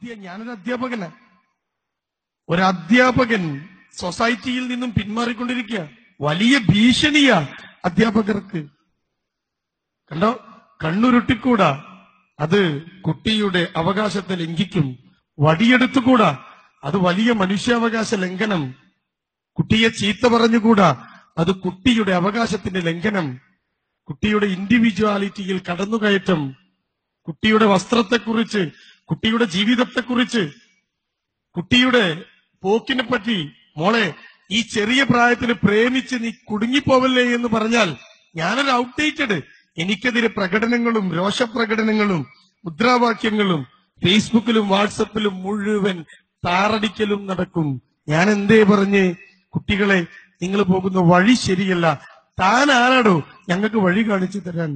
അധ്യ ഞാനൊരു അധ്യാപകനാ ഒരു അധ്യാപകൻ സൊസൈറ്റിയിൽ നിന്നും പിന്മാറിക്കൊണ്ടിരിക്കുക വലിയ ഭീഷണിയാ അധ്യാപകർക്ക് കണ്ടോ കണ്ണുരുട്ടിക്കൂടാ അത് കുട്ടിയുടെ അവകാശത്തെ ലംഘിക്കും വടിയെടുത്തുകൂടാ അത് വലിയ മനുഷ്യാവകാശ ലംഘനം കുട്ടിയെ ചീത്ത പറഞ്ഞുകൂടാ അത് കുട്ടിയുടെ അവകാശത്തിന്റെ ലംഘനം കുട്ടിയുടെ ഇൻഡിവിജ്വാലിറ്റിയിൽ കടന്നുകയറ്റം കുട്ടിയുടെ വസ്ത്രത്തെക്കുറിച്ച് കുട്ടിയുടെ ജീവിതത്തെക്കുറിച്ച് കുട്ടിയുടെ പോക്കിനെ പറ്റി മോളെ ഈ ചെറിയ പ്രായത്തിൽ പ്രേമിച്ച് നീ കുടുങ്ങിപ്പോവല്ലേ എന്ന് പറഞ്ഞാൽ ഞാനൊരു ഔട്ട്ഡേറ്റഡ് എനിക്കെതിരെ പ്രകടനങ്ങളും രോഷപ്രകടനങ്ങളും മുദ്രാവാക്യങ്ങളും ഫേസ്ബുക്കിലും വാട്സപ്പിലും മുഴുവൻ താറടിക്കലും നടക്കും ഞാൻ എന്തേ പറഞ്ഞ് കുട്ടികളെ നിങ്ങൾ പോകുന്ന വഴി ശരിയല്ല താൻ ആരാടോ ഞങ്ങൾക്ക് വഴി കാണിച്ചു തരാൻ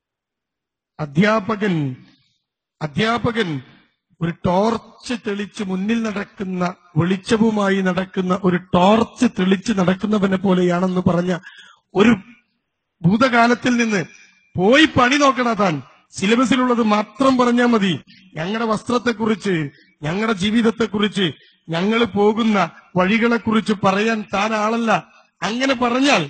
അധ്യാപകൻ അധ്യാപകൻ ഒരു ടോർച്ച് തെളിച്ച് മുന്നിൽ നടക്കുന്ന വെളിച്ചവുമായി നടക്കുന്ന ഒരു ടോർച്ച് തെളിച്ച് നടക്കുന്നവനെ പോലെയാണെന്ന് പറഞ്ഞ ഒരു ഭൂതകാലത്തിൽ നിന്ന് പോയി പണി നോക്കണ താൻ സിലബസിലുള്ളത് മാത്രം പറഞ്ഞാൽ മതി ഞങ്ങളുടെ വസ്ത്രത്തെക്കുറിച്ച് ഞങ്ങളുടെ ജീവിതത്തെക്കുറിച്ച് ഞങ്ങൾ പോകുന്ന വഴികളെക്കുറിച്ച് പറയാൻ താൻ ആളല്ല അങ്ങനെ പറഞ്ഞാൽ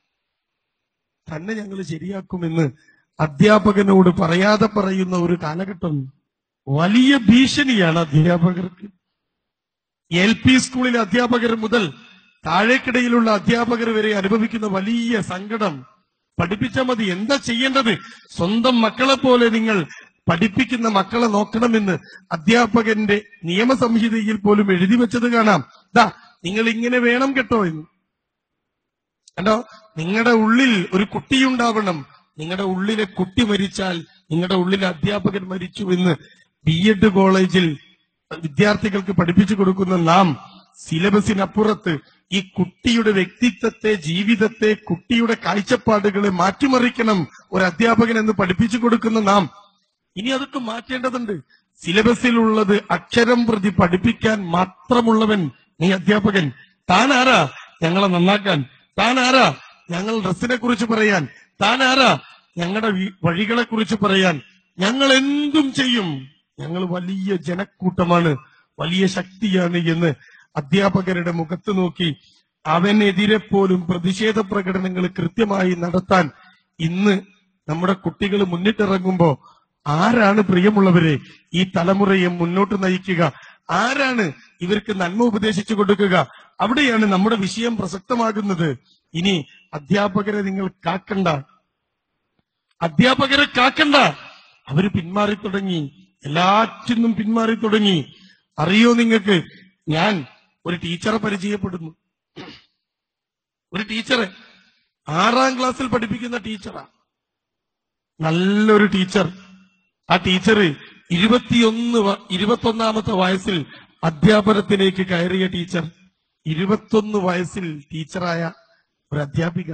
തന്നെ ഞങ്ങൾ ശരിയാക്കുമെന്ന് അധ്യാപകനോട് പറയാതെ പറയുന്ന ഒരു കാലഘട്ടം വലിയ ഭീഷണിയാണ് അധ്യാപകർക്ക് എൽ പി സ്കൂളിലെ അധ്യാപകർ മുതൽ താഴേക്കിടയിലുള്ള അധ്യാപകർ വരെ അനുഭവിക്കുന്ന വലിയ സങ്കടം പഠിപ്പിച്ചാൽ മതി എന്താ ചെയ്യേണ്ടത് സ്വന്തം മക്കളെ പോലെ നിങ്ങൾ പഠിപ്പിക്കുന്ന മക്കളെ നോക്കണമെന്ന് അധ്യാപകന്റെ നിയമസംഹിതയിൽ പോലും എഴുതി വെച്ചത് കാണാം ദാ നിങ്ങൾ ഇങ്ങനെ വേണം കേട്ടോ എന്ന് കണ്ടോ നിങ്ങളുടെ ഉള്ളിൽ ഒരു കുട്ടിയുണ്ടാവണം നിങ്ങളുടെ ഉള്ളിലെ കുട്ടി മരിച്ചാൽ നിങ്ങളുടെ ഉള്ളിലെ അധ്യാപകൻ മരിച്ചു എന്ന് ബി എഡ് കോളേജിൽ വിദ്യാർത്ഥികൾക്ക് പഠിപ്പിച്ചു കൊടുക്കുന്ന നാം സിലബസിനപ്പുറത്ത് ഈ കുട്ടിയുടെ വ്യക്തിത്വത്തെ ജീവിതത്തെ കുട്ടിയുടെ കാഴ്ചപ്പാടുകളെ മാറ്റിമറിക്കണം ഒരു അധ്യാപകൻ എന്ന് പഠിപ്പിച്ചു കൊടുക്കുന്ന നാം ഇനി അതൊക്കെ മാറ്റേണ്ടതുണ്ട് സിലബസിലുള്ളത് അക്ഷരം പ്രതി പഠിപ്പിക്കാൻ മാത്രമുള്ളവൻ നീ അധ്യാപകൻ താൻ ആരാ ഞങ്ങളെ നന്നാക്കാൻ താൻ ആരാ ഞങ്ങൾ ഡ്രസ്സിനെ കുറിച്ച് പറയാൻ താൻ ആരാ ഞങ്ങളുടെ വഴികളെ കുറിച്ച് പറയാൻ ഞങ്ങൾ എന്തും ചെയ്യും ഞങ്ങൾ വലിയ ജനക്കൂട്ടമാണ് വലിയ ശക്തിയാണ് എന്ന് അധ്യാപകരുടെ മുഖത്ത് നോക്കി അവനെതിരെ പോലും പ്രതിഷേധ പ്രകടനങ്ങൾ കൃത്യമായി നടത്താൻ ഇന്ന് നമ്മുടെ കുട്ടികൾ മുന്നിട്ടിറങ്ങുമ്പോ ആരാണ് പ്രിയമുള്ളവരെ ഈ തലമുറയെ മുന്നോട്ട് നയിക്കുക ആരാണ് ഇവർക്ക് നന്മ ഉപദേശിച്ചു കൊടുക്കുക അവിടെയാണ് നമ്മുടെ വിഷയം പ്രസക്തമാകുന്നത് ഇനി അധ്യാപകരെ നിങ്ങൾ കാക്കണ്ട അധ്യാപകരെ കാക്കണ്ട അവര് പിന്മാറി തുടങ്ങി എല്ലാറ്റിനും പിന്മാറി തുടങ്ങി അറിയോ നിങ്ങൾക്ക് ഞാൻ ഒരു ടീച്ചറെ പരിചയപ്പെടുന്നു ഒരു ടീച്ചറെ ആറാം ക്ലാസ്സിൽ പഠിപ്പിക്കുന്ന ടീച്ചറാ നല്ലൊരു ടീച്ചർ ആ ടീച്ചർ ഇരുപത്തിയൊന്ന് വ- ഇരുപത്തൊന്നാമത്തെ വയസ്സിൽ അധ്യാപനത്തിലേക്ക് കയറിയ ടീച്ചർ ഇരുപത്തൊന്ന് വയസ്സിൽ ടീച്ചറായ ഒരു അധ്യാപിക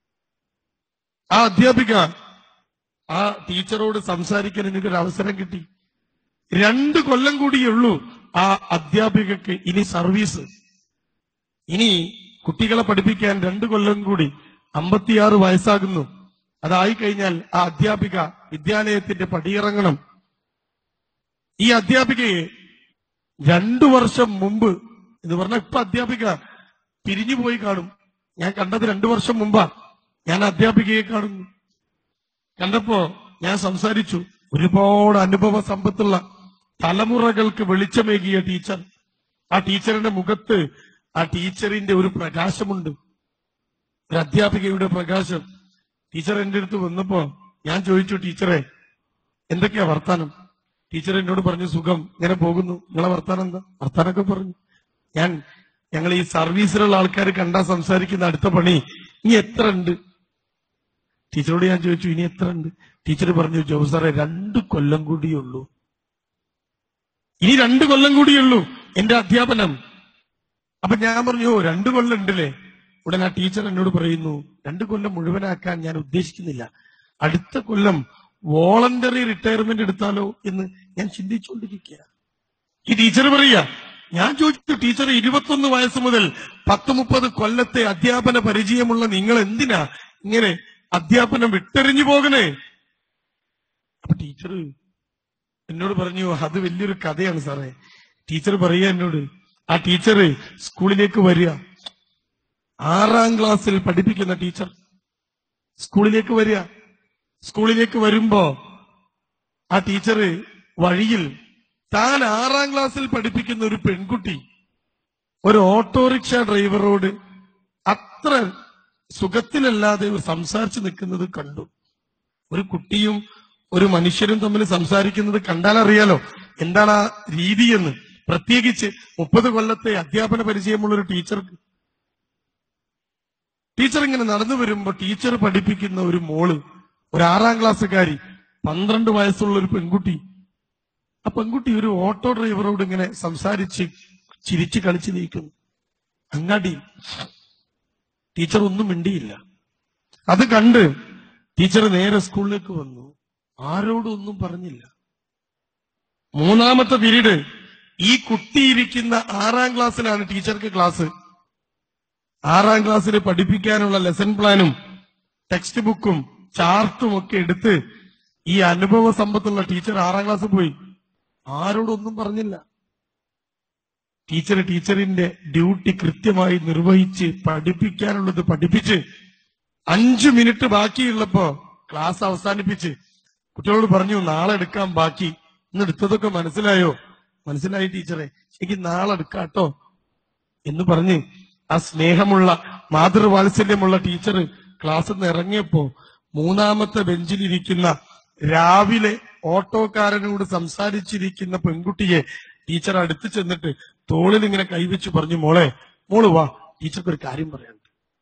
ആ അധ്യാപിക ആ ടീച്ചറോട് സംസാരിക്കാൻ എനിക്കൊരു അവസരം കിട്ടി രണ്ട് കൊല്ലം കൂടിയേ ഉള്ളൂ ആ അധ്യാപികക്ക് ഇനി സർവീസ് ഇനി കുട്ടികളെ പഠിപ്പിക്കാൻ രണ്ട് കൊല്ലം കൂടി അമ്പത്തിയാറ് വയസ്സാകുന്നു അതായി കഴിഞ്ഞാൽ ആ അധ്യാപിക വിദ്യാലയത്തിന്റെ പടിയിറങ്ങണം ഈ അധ്യാപികയെ രണ്ടു വർഷം മുമ്പ് എന്ന് പറഞ്ഞാൽ ഇപ്പൊ അധ്യാപിക പിരിഞ്ഞു പോയി കാണും ഞാൻ കണ്ടത് രണ്ടു വർഷം മുമ്പാ ഞാൻ അധ്യാപികയെ കാണുന്നു കണ്ടപ്പോ ഞാൻ സംസാരിച്ചു ഒരുപാട് അനുഭവ സമ്പത്തുള്ള തലമുറകൾക്ക് വെളിച്ചമേകിയ ടീച്ചർ ആ ടീച്ചറിന്റെ മുഖത്ത് ആ ടീച്ചറിന്റെ ഒരു പ്രകാശമുണ്ട് ഒരു അധ്യാപികയുടെ പ്രകാശം ടീച്ചർ എന്റെ അടുത്ത് വന്നപ്പോ ഞാൻ ചോദിച്ചു ടീച്ചറെ എന്തൊക്കെയാ വർത്താനം ടീച്ചർ എന്നോട് പറഞ്ഞു സുഖം ഇങ്ങനെ പോകുന്നു നിങ്ങളെ വർത്താനം എന്താ വർത്താനൊക്കെ പറഞ്ഞു ഞാൻ ഞങ്ങൾ ഈ സർവീസിലുള്ള ആൾക്കാർ കണ്ടാ സംസാരിക്കുന്ന അടുത്ത പണി ഇനി എത്ര ഉണ്ട് ടീച്ചറോട് ഞാൻ ചോദിച്ചു ഇനി എത്ര ഉണ്ട് ടീച്ചർ പറഞ്ഞു ജോബ് സാറേ രണ്ട് കൊല്ലം കൂടിയുള്ളൂ ഇനി രണ്ട് കൊല്ലം കൂടിയുള്ളൂ എന്റെ അധ്യാപനം അപ്പൊ ഞാൻ പറഞ്ഞു "ഓ, രണ്ട് കൊല്ലം ഉണ്ടല്ലേ ഉടനെ ആ ടീച്ചർ എന്നോട് പറയുന്നു രണ്ട് കൊല്ലം മുഴുവനാക്കാൻ ഞാൻ ഉദ്ദേശിക്കുന്നില്ല അടുത്ത കൊല്ലം വോളണ്ടറി റിട്ടയർമെന്റ് എടുത്താലോ എന്ന് ഞാൻ ചിന്തിച്ചുകൊണ്ടിരിക്കുക ഈ ടീച്ചർ പറയാ ഞാൻ ചോദിച്ചു ടീച്ചർ ഇരുപത്തൊന്ന് വയസ്സ് മുതൽ പത്ത് മുപ്പത് കൊല്ലത്തെ അധ്യാപന പരിചയമുള്ള നിങ്ങൾ എന്തിനാ ഇങ്ങനെ അധ്യാപനം വിട്ടെറിഞ്ഞു പോകണേ അപ്പൊ ടീച്ചർ എന്നോട് പറഞ്ഞു അത് വലിയൊരു കഥയാണ് സാറേ ടീച്ചർ പറയുക എന്നോട് ആ ടീച്ചർ സ്കൂളിലേക്ക് വരിക ആറാം ക്ലാസ്സിൽ പഠിപ്പിക്കുന്ന ടീച്ചർ സ്കൂളിലേക്ക് വരിക സ്കൂളിലേക്ക് വരുമ്പോ ആ ടീച്ചർ വഴിയിൽ താൻ ആറാം ക്ലാസ്സിൽ പഠിപ്പിക്കുന്ന ഒരു പെൺകുട്ടി ഒരു ഓട്ടോറിക്ഷ ഡ്രൈവറോട് അത്ര സുഖത്തിലല്ലാതെ സംസാരിച്ചു നിൽക്കുന്നത് കണ്ടു ഒരു കുട്ടിയും ഒരു മനുഷ്യരും തമ്മിൽ സംസാരിക്കുന്നത് കണ്ടാൽ അറിയാലോ എന്താണ് ആ രീതിയെന്ന് പ്രത്യേകിച്ച് മുപ്പത് കൊല്ലത്തെ അധ്യാപന പരിചയമുള്ള ഒരു ടീച്ചർക്ക് ടീച്ചർ ഇങ്ങനെ നടന്നു വരുമ്പോ ടീച്ചർ പഠിപ്പിക്കുന്ന ഒരു മോള് ഒരു ആറാം ക്ലാസ്സുകാരി പന്ത്രണ്ട് വയസ്സുള്ള ഒരു പെൺകുട്ടി ആ പെൺകുട്ടി ഒരു ഓട്ടോ ഡ്രൈവറോട് ഇങ്ങനെ സംസാരിച്ച് ചിരിച്ച് കളിച്ച് നീക്കുന്നു അങ്ങാടി ടീച്ചർ ഒന്നും മിണ്ടിയില്ല അത് കണ്ട് ടീച്ചർ നേരെ സ്കൂളിലേക്ക് വന്നു ആരോടും ഒന്നും പറഞ്ഞില്ല മൂന്നാമത്തെ പീരീഡ് ഈ കുട്ടി ഇരിക്കുന്ന ആറാം ക്ലാസ്സിലാണ് ടീച്ചർക്ക് ക്ലാസ് ആറാം ക്ലാസ്സിൽ പഠിപ്പിക്കാനുള്ള ലെസൺ പ്ലാനും ടെക്സ്റ്റ് ബുക്കും ചാർട്ടും ഒക്കെ എടുത്ത് ഈ അനുഭവ സമ്പത്തുള്ള ടീച്ചർ ആറാം ക്ലാസ്സിൽ പോയി ആരോടൊന്നും പറഞ്ഞില്ല ടീച്ചർ ടീച്ചറിന്റെ ഡ്യൂട്ടി കൃത്യമായി നിർവഹിച്ച് പഠിപ്പിക്കാനുള്ളത് പഠിപ്പിച്ച് അഞ്ചു മിനിറ്റ് ബാക്കിയുള്ളപ്പോ ക്ലാസ് അവസാനിപ്പിച്ച് കുട്ടികളോട് പറഞ്ഞു നാളെ എടുക്കാൻ ബാക്കി ഇന്ന് എടുത്തതൊക്കെ മനസ്സിലായോ മനസ്സിലായി ടീച്ചറെ എനിക്ക് നാളെ എടുക്കാട്ടോ എന്ന് പറഞ്ഞ് ആ സ്നേഹമുള്ള മാതൃവാത്സല്യമുള്ള ടീച്ചർ ക്ലാസ്സിൽ നിന്ന് ഇറങ്ങിയപ്പോ മൂന്നാമത്തെ ബെഞ്ചിലിരിക്കുന്ന രാവിലെ ഓട്ടോക്കാരനോട് സംസാരിച്ചിരിക്കുന്ന പെൺകുട്ടിയെ ടീച്ചർ അടുത്ത് ചെന്നിട്ട് തോളിൽ ഇങ്ങനെ കൈവച്ച് പറഞ്ഞു മോളെ മോള് വാ ടീച്ചർക്ക് ഒരു കാര്യം പറയാനുണ്ട്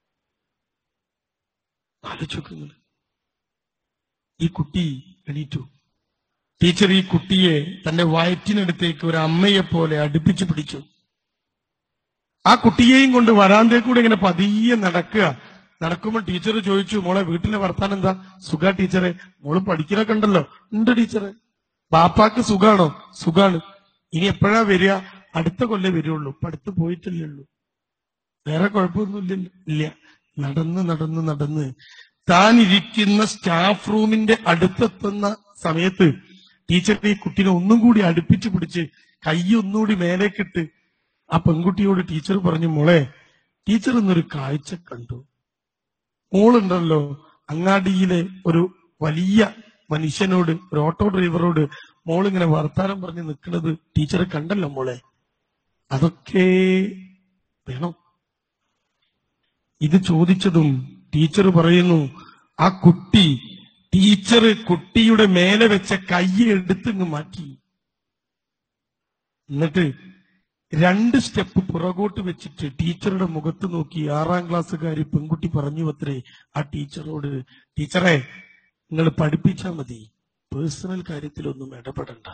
ആലോചിക്കുന്നത് ഈ കുട്ടി എണീറ്റു ടീച്ചർ ഈ കുട്ടിയെ തന്റെ വയറ്റിനടുത്തേക്ക് ഒരു അമ്മയെ പോലെ അടുപ്പിച്ചു പിടിച്ചു ആ കുട്ടിയെയും കൊണ്ട് വരാന്തേ കൂടെ ഇങ്ങനെ പതിയെ നടക്കുക നടക്കുമ്പോൾ ടീച്ചർ ചോദിച്ചു മോളെ വീട്ടിലെ വർത്താനം എന്താ സുഖ ടീച്ചറെ മോള് പഠിക്കലൊക്കെ ഉണ്ടല്ലോ ഉണ്ട് ടീച്ചറെ ബാപ്പാക്ക് സുഖാണോ സുഖാണ് ഇനി എപ്പോഴാ വരിക അടുത്ത കൊല്ലേ വരുള്ളൂ ഇപ്പൊ അടുത്ത് പോയിട്ടല്ലേ ഉള്ളൂ വേറെ കുഴപ്പമൊന്നുമില്ലല്ലോ ഇല്ല നടന്ന് നടന്ന് നടന്ന് താൻ ഇരിക്കുന്ന സ്റ്റാഫ് റൂമിന്റെ അടുത്തെത്തുന്ന സമയത്ത് ടീച്ചർ ഈ കുട്ടീനെ ഒന്നും കൂടി അടുപ്പിച്ച് പിടിച്ച് കൈ ഒന്നുകൂടി മേലേക്കിട്ട് ആ പെൺകുട്ടിയോട് ടീച്ചർ പറഞ്ഞു മോളെ ടീച്ചർ ഇന്നൊരു കാഴ്ച കണ്ടു മോളുണ്ടല്ലോ അങ്ങാടിയിലെ ഒരു വലിയ മനുഷ്യനോട് ഒരു ഓട്ടോ ഡ്രൈവറോട് മോൾ ഇങ്ങനെ വർത്താനം പറഞ്ഞ് നിൽക്കുന്നത് ടീച്ചർ കണ്ടല്ലോ മോളെ അതൊക്കെ വേണം ഇത് ചോദിച്ചതും ടീച്ചർ പറയുന്നു ആ കുട്ടി ടീച്ചർ കുട്ടിയുടെ മേലെ വെച്ച കൈ എടുത്തിങ്ങ് മാറ്റി എന്നിട്ട് രണ്ട് സ്റ്റെപ്പ് പുറകോട്ട് വെച്ചിട്ട് ടീച്ചറുടെ മുഖത്ത് നോക്കി ആറാം ക്ലാസ്സുകാരി പെൺകുട്ടി പറഞ്ഞു അത്രേ ആ ടീച്ചറോട് ടീച്ചറെ നിങ്ങൾ പഠിപ്പിച്ചാ മതി പേഴ്സണൽ കാര്യത്തിലൊന്നും ഇടപെടണ്ട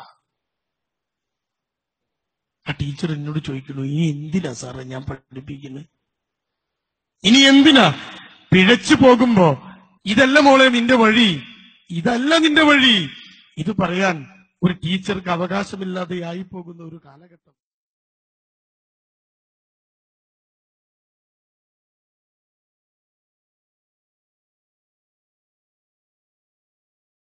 ആ ടീച്ചർ എന്നോട് ചോദിക്കുന്നു ഇനി എന്തിനാ സാറേ ഞാൻ പഠിപ്പിക്കുന്നത് ഇനി എന്തിനാ പിഴച്ചു പോകുമ്പോ ഇതല്ല മോളെ നിന്റെ വഴി ഇതല്ല നിന്റെ വഴി ഇത് പറയാൻ ഒരു ടീച്ചർക്ക് അവകാശമില്ലാതെ ആയി പോകുന്ന ഒരു കാലഘട്ടം